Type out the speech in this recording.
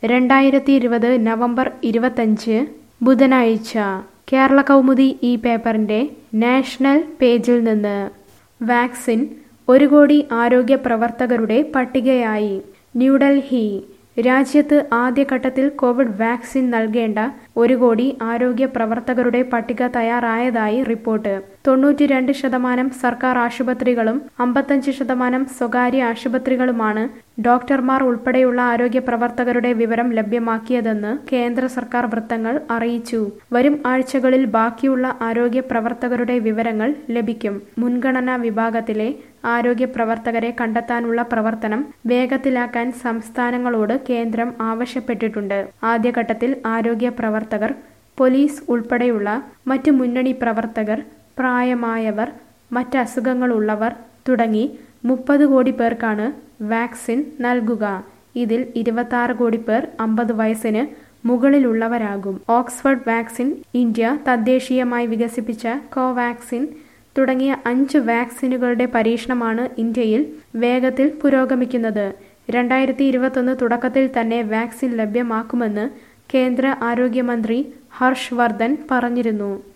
രണ്ടായിരത്തി ഇരുപത് നവംബർ ഇരുപത്തഞ്ച് ബുധനാഴ്ച കേരള കൗമുദി ഈ പേപ്പറിന്റെ നാഷണൽ പേജിൽ നിന്ന് വാക്സിൻ ഒരു കോടി ആരോഗ്യ പ്രവർത്തകരുടെ പട്ടികയായി ന്യൂഡൽഹി രാജ്യത്ത് ആദ്യഘട്ടത്തിൽ കോവിഡ് വാക്സിൻ നൽകേണ്ട ഒരു കോടി ആരോഗ്യ പ്രവർത്തകരുടെ പട്ടിക തയ്യാറായതായി റിപ്പോർട്ട് തൊണ്ണൂറ്റിരണ്ട് ശതമാനം സർക്കാർ ആശുപത്രികളും അമ്പത്തഞ്ച് ശതമാനം സ്വകാര്യ ആശുപത്രികളുമാണ് ഡോക്ടർമാർ ഉൾപ്പെടെയുള്ള ആരോഗ്യ പ്രവർത്തകരുടെ വിവരം ലഭ്യമാക്കിയതെന്ന് കേന്ദ്ര സർക്കാർ വൃത്തങ്ങൾ അറിയിച്ചു വരും ആഴ്ചകളിൽ ബാക്കിയുള്ള ആരോഗ്യ പ്രവർത്തകരുടെ വിവരങ്ങൾ ലഭിക്കും മുൻഗണനാ വിഭാഗത്തിലെ ആരോഗ്യ പ്രവർത്തകരെ കണ്ടെത്താനുള്ള പ്രവർത്തനം വേഗത്തിലാക്കാൻ സംസ്ഥാനങ്ങളോട് കേന്ദ്രം ആവശ്യപ്പെട്ടിട്ടുണ്ട് ആദ്യഘട്ടത്തിൽ ആരോഗ്യ പ്രവർത്തകർ പോലീസ് ഉൾപ്പെടെയുള്ള മറ്റു മുന്നണി പ്രവർത്തകർ പ്രായമായവർ മറ്റ് അസുഖങ്ങളുള്ളവർ തുടങ്ങി മുപ്പത് കോടി പേർക്കാണ് വാക്സിൻ നൽകുക ഇതിൽ ഇരുപത്തി കോടി പേർ അമ്പത് വയസ്സിന് മുകളിലുള്ളവരാകും ഓക്സ്ഫോർഡ് വാക്സിൻ ഇന്ത്യ തദ്ദേശീയമായി വികസിപ്പിച്ച കോവാക്സിൻ തുടങ്ങിയ അഞ്ച് വാക്സിനുകളുടെ പരീക്ഷണമാണ് ഇന്ത്യയിൽ വേഗത്തിൽ പുരോഗമിക്കുന്നത് രണ്ടായിരത്തി ഇരുപത്തൊന്ന് തുടക്കത്തിൽ തന്നെ വാക്സിൻ ലഭ്യമാക്കുമെന്ന് കേന്ദ്ര ആരോഗ്യമന്ത്രി ഹർഷ് വർദ്ധൻ പറഞ്ഞിരുന്നു